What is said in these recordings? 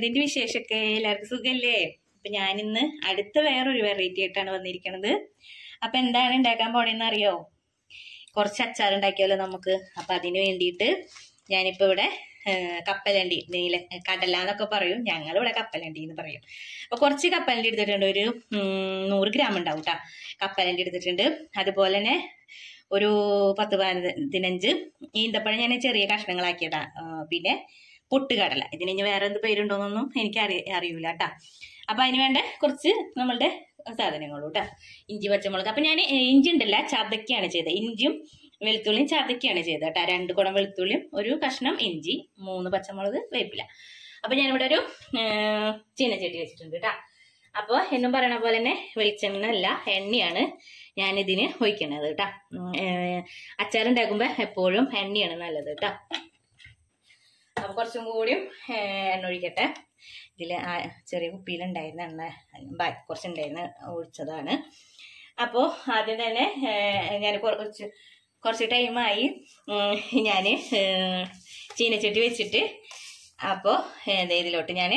എന്തിന്റെ വിശേഷമൊക്കെ എല്ലാവർക്കും സുഖല്ലേ അപ്പൊ ഞാനിന്ന് അടുത്ത വേറൊരു വെറൈറ്റി ആയിട്ടാണ് വന്നിരിക്കുന്നത് അപ്പൊ എന്താണ് ഉണ്ടാക്കാൻ പോണേന്ന് അറിയോ കുറച്ച് അച്ചാർ ഉണ്ടാക്കിയാലോ നമുക്ക് അപ്പൊ അതിന് വേണ്ടിയിട്ട് ഞാനിപ്പോ ഇവിടെ ആ, കപ്പലണ്ടി നീല കടല എന്നൊക്കെ പറയും ഞങ്ങളിവിടെ കപ്പലണ്ടി എന്ന് പറയും അപ്പൊ കുറച്ച് കപ്പലണ്ടി എടുത്തിട്ടുണ്ട് ഒരു ഉം, നൂറ് ഗ്രാം ഉണ്ടാവും കേട്ടോ കപ്പലണ്ടി എടുത്തിട്ടുണ്ട് അതുപോലെ തന്നെ ഒരു പത്ത് പതിനഞ്ച് ഈന്തപ്പഴം ഞാൻ ചെറിയ കഷ്ണങ്ങളാക്കിയതാ ആ, പിന്നെ പൊട്ടുകടല ഇതിന് ഇനി വേറെ എന്ത് പേരുണ്ടോന്നൊന്നും എനിക്ക് അറി അറിയൂല കേട്ടാ അപ്പൊ അതിന് വേണ്ട കുറച്ച് നമ്മളുടെ സാധനങ്ങളും കേട്ടോ ഇഞ്ചി പച്ചമുളക് അപ്പൊ ഞാൻ ഇഞ്ചി ഉണ്ടല്ല ചതക്കാണ് ചെയ്തത് ഇഞ്ചിയും വെളുത്തുള്ളിയും ചതക്കാണ് ചെയ്തത് കേട്ടോ രണ്ട് കുടം വെളുത്തുള്ളിയും ഒരു കഷ്ണം ഇഞ്ചി മൂന്ന് പച്ചമുളക് വേപ്പില അപ്പൊ ഞാനിവിടെ ഒരു ആ, ചീനച്ചട്ടി വെച്ചിട്ടുണ്ട് കേട്ടോ അപ്പോൾ എന്നും പറയണ പോലെ തന്നെ വെളിച്ചെണ്ണ അല്ല എണ്ണയാണ് ഞാനിതിന് ഒഴിക്കണത് കേട്ടോ അച്ചാറുണ്ടാക്കുമ്പോൾ എപ്പോഴും എണ്ണയാണ് നല്ലത് കേട്ടോ അപ്പൊ കുറച്ചും കൂടിയും ഏ, എണ്ണ ഒഴിക്കട്ടെ ഇതിൽ ചെറിയ കുപ്പിയിലുണ്ടായിരുന്ന എണ്ണ ബാക്കി കുറച്ചുണ്ടായിരുന്ന ഒഴിച്ചതാണ് അപ്പോൾ ആദ്യം തന്നെ ഞാൻ കുറച്ച് കുറച്ച് ടൈമായി ഞാൻ ചീനച്ചട്ടി വെച്ചിട്ട് അപ്പോൾ ഇതിലോട്ട് ഞാൻ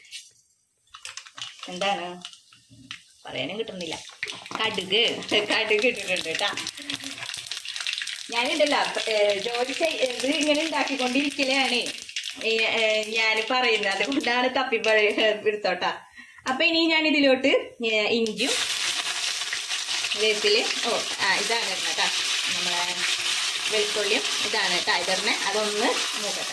എന്താണ് പറയാനും കിട്ടുന്നില്ല കടുക് കടുക് ഇട്ടിട്ടുണ്ട് കേട്ടാ ഞാനുണ്ടല്ലോ ഏഹ് ജോലി ചെയ് ഇത് ഇങ്ങനെ ഉണ്ടാക്കിക്കൊണ്ടിരിക്കലാണ് ഞാൻ പറയുന്നത് അതുകൊണ്ടാണ് തപ്പിപ്പഴ എടുത്തോട്ടാ അപ്പൊ ഇനി ഞാൻ ഇതിലോട്ട് ഏഹ് ഇഞ്ചും വേപ്പില് ഓ ആ ഇതാണ് ഇടുന്നത് കേട്ടാ നമ്മളെ വെളുത്തുള്ളിയും ഇതാണ് കേട്ടാ ഇതറിനെ അതൊന്ന് നോക്കട്ടെ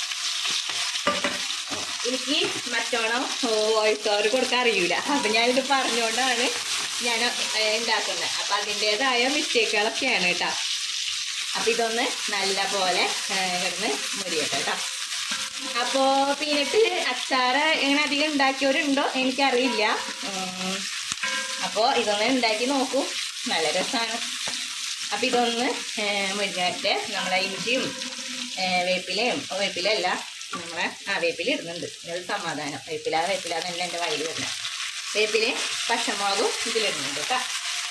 എനിക്ക് മറ്റോണം വോയിസ് ഓവർ കൊടുക്കാൻ അറിയൂല അപ്പൊ ഞാനിത് പറഞ്ഞുകൊണ്ടാണ് ഞാൻ ഏഹ് ഉണ്ടാക്കുന്നത് അപ്പൊ അതിൻ്റെതായ മിസ്റ്റേക്കുകളൊക്കെയാണ് കേട്ടോ അപ്പൊ ഇതൊന്ന് നല്ല പോലെ കിടന്ന് മുരിയട്ടെ കേട്ടോ അപ്പോ പീനട്ട് അച്ചാറ് ഇങ്ങനെ അധികം ഉണ്ടാക്കിയവരുണ്ടോ എനിക്കറിയില്ല ഉം. അപ്പോ ഇതൊന്ന് ഉണ്ടാക്കി നോക്കൂ നല്ല രസമാണ് അപ്പൊ ഇതൊന്ന് മുരിഞ്ഞിട്ട് നമ്മളെ ഇഞ്ചിയും ഏ, വേപ്പിലയും ഓ, വേപ്പിലല്ല നമ്മളെ ആ വേപ്പില ഇടുന്നുണ്ട് ഇത് സമാധാനം വേപ്പില വേപ്പില തന്നെ എൻ്റെ വയലിൽ വരുന്നത് വേപ്പിലയും പച്ചമുളകും ഇതിലിടുന്നുണ്ട് കേട്ടോ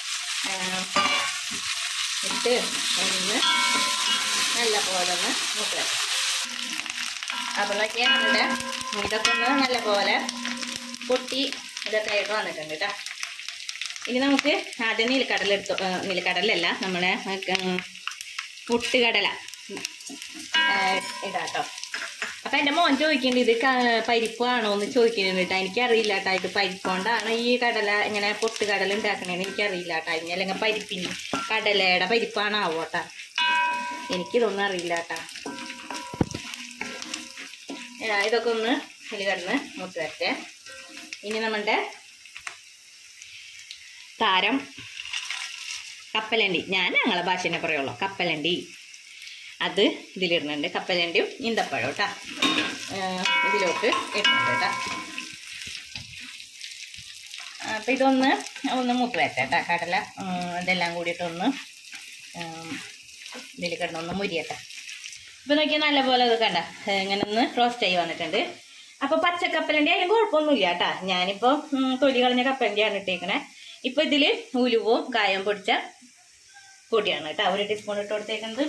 ഇട്ട് ഒന്ന് നല്ല പോലെ ഒന്ന് മൂക്കണം അപ്പോൾ നോക്കിയാൽ നമ്മുടെ ഇതൊക്കെ ഒന്ന് നല്ല പോലെ പൊട്ടി ഇതൊക്കെ ആയിട്ട് വന്നിട്ടുണ്ട് കേട്ടോ ഇനി നമുക്ക് ആദ്യം നീലക്കടല എടുത്തു ആ, നീലക്കടലല്ല നമ്മളെ ഉം, പൊട്ടുകടല ആ, ഇടാട്ടോ അപ്പൊ എന്റെ മോൻ ചോദിക്കുന്നുണ്ട് ഇത് ക- പരിപ്പാണോ എന്ന് ചോദിക്കുന്നുണ്ട് കേട്ടോ എനിക്കറിയില്ല കേട്ടോ ഇത് പരിപ്പോണ്ടാണ് ഈ കടല ഇങ്ങനെ പൊട്ടുകടല ഉണ്ടാക്കണേന്ന് എനിക്കറിയില്ല കേട്ടോ ഇനി അല്ലെങ്കിൽ പരിപ്പിന് കടലയുടെ പരിപ്പാണാവോ കേട്ടാ എനിക്കിതൊന്നും അറിയില്ല കേട്ടാ ഏ, ഇതൊക്കെ ഒന്ന് ഇതിൽ കിടന്ന് മുത്ത് വരട്ടെ ഇനി നമ്മളുടെ താരം കപ്പലണ്ടി ഞാൻ ഞങ്ങളെ ഭാഷ തന്നെ പറയുള്ളൂ കപ്പലണ്ടി അത് ഇതിലിടുന്നുണ്ട് കപ്പലണ്ടിയും ഈന്തപ്പഴം കേട്ടാ ഇതിലോട്ട് ഇടുന്നുണ്ട് കേട്ടാ അപ്പം ഇതൊന്ന് ഒന്ന് മൂത്ത് വരട്ടെ കേട്ടാ കടല ഉം, ഇതെല്ലാം കൂടിയിട്ടൊന്ന് ഇതിൽ കിടന്നൊന്ന് മുരിയട്ടെ ഇപ്പം നോക്കിയാൽ നല്ല പോലെ അത് കണ്ട ഇങ്ങനെ ഒന്ന് റോസ്റ്റ് ആയി വന്നിട്ടുണ്ട് അപ്പോൾ പച്ചക്കപ്പലണ്ടി ആയാലും കുഴപ്പമൊന്നുമില്ല കേട്ടാ ഞാനിപ്പോൾ ഉം, തൊലി കളഞ്ഞ കപ്പലണ്ടിയാണ് ഇട്ടേക്കണേ ഇപ്പം ഇതിൽ ഉലുവും കായം പൊടിച്ച പൊടിയാണ് കേട്ടോ ഒരു ടീസ്പൂൺ ഇട്ട് കൊടുത്തേക്കുന്നത്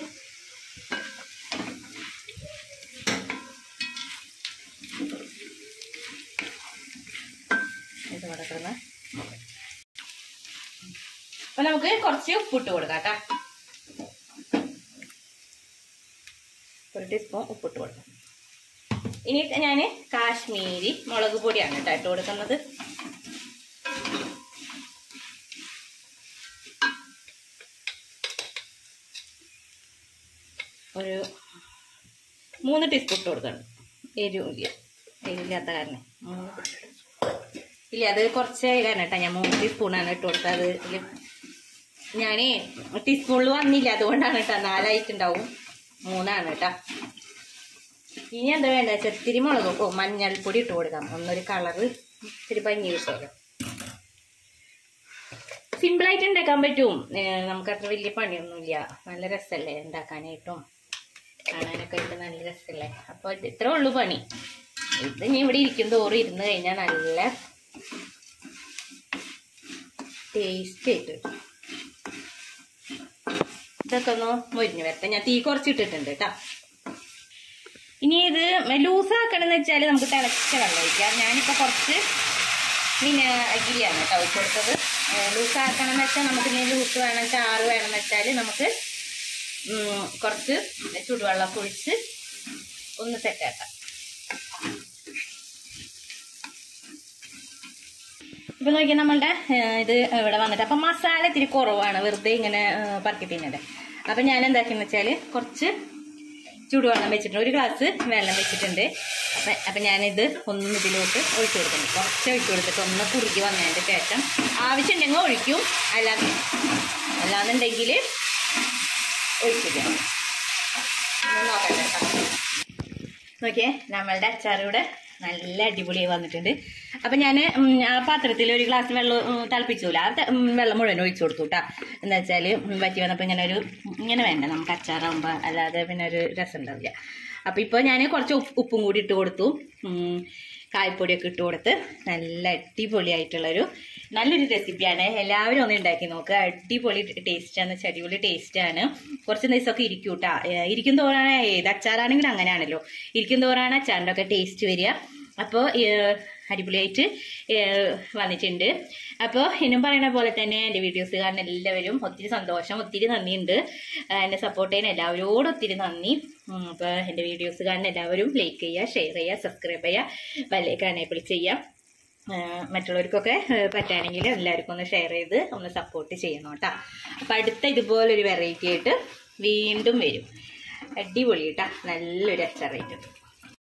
ഇത് കൂടെ കിടന്ന് അപ്പൊ നമുക്ക് കുറച്ച് ഉപ്പിട്ട് കൊടുക്കാം കേട്ടോ ഒരു ടീസ്പൂൺ ഉപ്പിട്ട് കൊടുക്കാം ഇനി ഞാൻ കാശ്മീരി മുളക് പൊടിയാണ് കേട്ടോ ഇട്ട് കൊടുക്കുന്നത് ഒരു മൂന്ന് ടീസ്പൂൺ ഇട്ട് കൊടുക്കണം എരിവില്ല എരിവില്ലാത്ത കാരണം മൂന്ന് ഇല്ല അത് കുറച്ച് കാരണം കേട്ടോ ഞാൻ മൂന്ന് ടീസ്പൂണാണ് ഇട്ട് കൊടുത്തത് അത് ഇതില് ഞാനേ ടീസ്പൂണിൽ വന്നില്ല അതുകൊണ്ടാണ് കേട്ടോ നാലായിട്ടുണ്ടാവും മൂന്നാണ് കേട്ടോ ഇനി എന്താ വേണ്ട ചെത്തിരി മുളക് ഓ മഞ്ഞൾപ്പൊടി ഇട്ട് കൊടുക്കാം ഒന്നൊരു കളറ് ഇത്തിരി ഭംഗി കിട്ടുമല്ലോ സിമ്പിളായിട്ട് ഉണ്ടാക്കാൻ പറ്റും ഏഹ് നമുക്ക് അത്ര വലിയ പണിയൊന്നുമില്ല നല്ല രസമല്ലേ ഉണ്ടാക്കാനായിട്ടും കാണാനൊക്കെ ആയിട്ട് നല്ല രസമല്ലേ അപ്പോൾ ഇത്രേ ഉള്ളൂ പണി ഇത് ഇനി ഇവിടെ ഇരിക്കും തോറും ഇരുന്ന് കഴിഞ്ഞാൽ നല്ല ടേസ്റ്റ് ആയിട്ട് കിട്ടും. ഇതൊക്കെ ഒന്ന് മൊരിഞ്ഞു വരട്ടെ ഞാൻ തീ കുറച്ചിട്ടിട്ടുണ്ട് കേട്ടോ ഇനി ഇത് ലൂസാക്കണമെന്ന് വെച്ചാൽ നമുക്ക് തിളച്ച വെള്ളം ഒഴിക്കാം ഞാനിപ്പോൾ കുറച്ച് പിന്നെ അരിയാണ് കേട്ടോ ഒഴിച്ച് കൊടുത്തത് ലൂസാക്കണം എന്ന് വെച്ചാൽ നമുക്ക് ഇനി ലൂസ് വേണം ചാറ് വേണം എന്ന് വെച്ചാൽ നമുക്ക് ഉം, കുറച്ച് ചുടുവെള്ളം ഒഴിച്ച് ഒന്ന് സെറ്റാക്കാം ഇപ്പൊ നോക്കിയാൽ നമ്മളുടെ ഏഹ്, ഇത് ഇവിടെ വന്നിട്ട് അപ്പൊ മസാല ഇത്തിരി കുറവാണ് വെറുതെ ഇങ്ങനെ ഏഹ്, പറക്കി തിന്നത് അപ്പൊ ഞാൻ എന്താക്കിയെന്ന് വെച്ചാല് കുറച്ച് ചൂടുവെള്ളം വെച്ചിട്ടുണ്ട് ഒരു ഗ്ലാസ് വെള്ളം വെച്ചിട്ടുണ്ട് അപ്പൊ അപ്പൊ ഞാനിത് ഒന്നും ഇതിലോട്ട് ഒഴിച്ചു കൊടുക്കുന്നുണ്ട് കുറച്ച് ഒഴിച്ചു കൊടുത്തിട്ട് ഒന്ന് കുറുകി വന്നതിന്റെ ശേഷം ആവശ്യമുണ്ടെങ്കിൽ ഒഴിക്കും അല്ലാതെ അല്ലാന്നുണ്ടെങ്കിൽ ഒഴിക്കില്ല ഒന്ന് നോക്കട്ടെ കേട്ടോ. നോക്കിയേ നമ്മളുടെ അച്ചാർ ഇവിടെ നല്ല അടിപൊളിയായി വന്നിട്ടുണ്ട് അപ്പൊ ഞാൻ ആ പാത്രത്തിൽ ഒരു ഗ്ലാസ് വെള്ളം ഉം, തിളപ്പിച്ചൂല ആ ത- ഉം, വെള്ളം മുഴുവൻ ഒഴിച്ചു കൊടുത്തു കേട്ടാ എന്താ വെച്ചാല് ഉം, വറ്റി വന്നപ്പോ ഇങ്ങനെ ഒരു ഇങ്ങനെ വേണ്ട നമുക്ക് അച്ചാറാകുമ്പോ അല്ലാതെ പിന്നെ ഒരു രസം ഉണ്ടാവില്ല അപ്പൊ ഇപ്പൊ ഞാൻ കുറച്ച് ഉപ്പ് ഉപ്പും കൂടി ഇട്ട് കൊടുത്തു ഉം, കായ്പ്പൊടിയൊക്കെ ഇട്ട് കൊടുത്ത് നല്ല അടിപൊളിയായിട്ടുള്ളൊരു നല്ലൊരു റെസിപ്പിയാണ് എല്ലാവരും ഒന്ന് ഉണ്ടാക്കി നോക്കുക അടിപൊളി ടേസ്റ്റാണ് അടിപൊളി ടേസ്റ്റാണ് കുറച്ച് ദിവസമൊക്കെ ഇരിക്കും കേട്ടോ ഇരിക്കും തോറാണ് ഏത് അച്ചാറാണെങ്കിലും അങ്ങനെയാണല്ലോ ഇരിക്കും തോറാണ് അച്ചാറിൻ്റെ ഒക്കെ ടേസ്റ്റ് വരിക അപ്പോൾ അടിപൊളിയായിട്ട് ഏഹ്, വന്നിട്ടുണ്ട് അപ്പോൾ ഇന്നും പറയുന്ന പോലെ തന്നെ എൻ്റെ വീഡിയോസ് കാണുന്ന എല്ലാവരും ഒത്തിരി സന്തോഷം ഒത്തിരി നന്ദിയുണ്ട് ആ, എന്നെ സപ്പോർട്ട് ചെയ്യുന്ന എല്ലാവരോടും ഒത്തിരി നന്ദി അപ്പോൾ എൻ്റെ വീഡിയോസ് കാണുന്ന എല്ലാവരും ലൈക്ക് ചെയ്യുക ഷെയർ ചെയ്യുക സബ്സ്ക്രൈബ് ചെയ്യുക ബെല്ലേക്ക് എനേബിൾ ചെയ്യുക ആ, മറ്റുള്ളവർക്കൊക്കെ ആ, പറ്റുകയാണെങ്കിൽ എല്ലാവർക്കും ഒന്ന് ഷെയർ ചെയ്ത് ഒന്ന് സപ്പോർട്ട് ചെയ്യണം കേട്ടോ അപ്പം അടുത്ത ഇതുപോലൊരു വെറൈറ്റി ആയിട്ട് വീണ്ടും വരും അടിപൊളി കേട്ടോ നല്ലൊരു അച്ചാറായിട്ട്